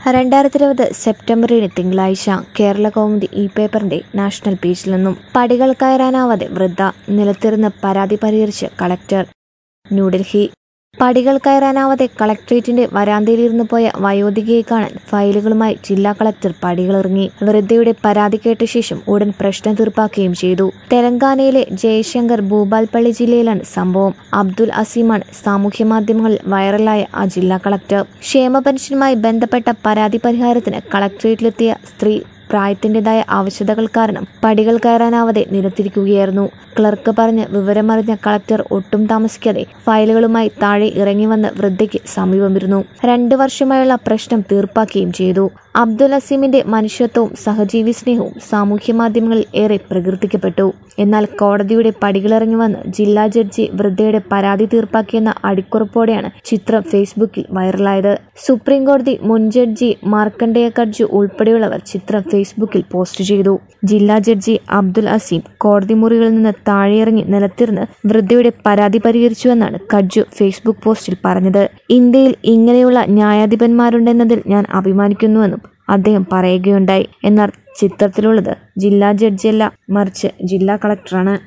രണ്ടായിരത്തി ഇരുപത് സെപ്റ്റംബർ ഏഴ് തിങ്കളാഴ്ച കേരള കൗമുദി ഇ പേപ്പറിന്റെ നാഷണൽ പേജിൽ നിന്നും പടികൾ കയറാനാവാതെ വൃദ്ധ നിലത്തിരുന്ന് പരാതി പരിഹരിച്ച് കളക്ടർ ന്യൂഡൽഹി പടികൾ കയറാനാവാതെ കളക്ട്രേറ്റിന്റെ വരാന്തയിലിരുന്ന് പോയ വയോധികയെ കാണാൻ ഫയലുകളുമായി ജില്ലാ കളക്ടർ പടികളിറങ്ങി വൃദ്ധയുടെ പരാതി കേട്ട ശേഷം ഉടൻ പ്രശ്നം തീർപ്പാക്കുകയും ചെയ്തു തെലങ്കാനയിലെ ജയശങ്കർ ഭൂപാൽപള്ളി ജില്ലയിലാണ് സംഭവം അബ്ദുൽ അസീമാണ് സാമൂഹ്യ മാധ്യമങ്ങളിൽ വൈറലായ ആ ജില്ലാ കളക്ടർ ക്ഷേമ പെൻഷനുമായി ബന്ധപ്പെട്ട പരാതി പരിഹാരത്തിന് കളക്ട്രേറ്റിലെത്തിയ സ്ത്രീ പ്രായത്തിൻ്റെതായ ആവശ്യതകൾ കാരണം പടികൾ കയറാനാവാതെ നിലത്തിരിക്കുകയായിരുന്നു ക്ലർക്ക് പറഞ്ഞ് വിവരമറിഞ്ഞ കളക്ടർ ഒട്ടും താമസിക്കാതെ ഫയലുകളുമായി താഴെ ഇറങ്ങി വന്ന് വൃദ്ധയ്ക്ക് സമീപമിരുന്നു രണ്ടു വർഷമായുള്ള പ്രശ്നം തീർപ്പാക്കുകയും ചെയ്തു അബ്ദുൽ അസീമിന്റെ മനുഷ്യത്വവും സഹജീവി സ്നേഹവും സാമൂഹ്യ മാധ്യമങ്ങളിൽ ഏറെ പ്രകീർത്തിക്കപ്പെട്ടു എന്നാൽ കോടതിയുടെ പടികളിറങ്ങി വന്ന് ജില്ലാ ജഡ്ജി വൃദ്ധയുടെ പരാതി തീർപ്പാക്കിയെന്ന അടിക്കുറിപ്പോടെയാണ് ചിത്രം ഫേസ്ബുക്കിൽ വൈറലായത് സുപ്രീം കോടതി മുൻ ജഡ്ജി മാർക്കണ്ഡേയ കഡ്ജു ഉൾപ്പെടെയുള്ളവർ ചിത്രം ഫേസ്ബുക്കിൽ പോസ്റ്റ് ചെയ്തു ജില്ലാ ജഡ്ജി അബ്ദുൽ അസീം കോടതി മുറികളിൽ നിന്ന് താഴെയിറങ്ങി നിലത്തിരുന്ന് വൃദ്ധയുടെ പരാതി പരിഹരിച്ചുവെന്നാണ് കഡ്ജു ഫേസ്ബുക്ക് പോസ്റ്റിൽ പറഞ്ഞത് ഇന്ത്യയിൽ ഇങ്ങനെയുള്ള ന്യായാധിപന്മാരുണ്ടെന്നതിൽ ഞാൻ അഭിമാനിക്കുന്നുവെന്നും അദ്ദേഹം പറയുകയുണ്ടായി എന്നാൽ ചിത്രത്തിലുള്ളത് ജില്ലാ ജഡ്ജിയല്ല മറിച്ച് ജില്ലാ കളക്ടറാണ്